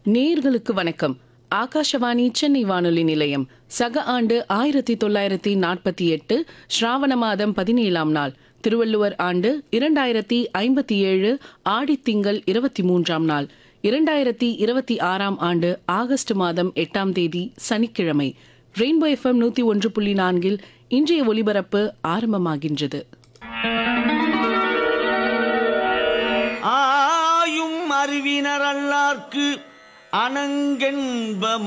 நேயர்களுக்கு வணக்கம் ஆகாஷவாணி சென்னை வானொலி நிலையம் சக ஆண்டு ஆயிரத்தி தொள்ளாயிரத்தி நாற்பத்தி எட்டு ஸ்ராவண மாதம் பதினேழாம் நாள் திருவள்ளுவர் ஆண்டு இரண்டாயிரத்தி ஐம்பத்தி ஏழு ஆடித்திங்கள் இருபத்தி மூன்றாம் நாள் இரண்டாயிரத்தி இருபத்தி ஆறாம் ஆண்டு ஆகஸ்ட் மாதம் எட்டாம் தேதி சனிக்கிழமை ரெயின்போ எஃப்எம் நூத்தி ஒன்று புள்ளி நான்கில் இன்றைய ஒலிபரப்பு ஆரம்பமாகின்றது ஆயும் அறிவினர் அல்லார்க்கு அணங்கென்ப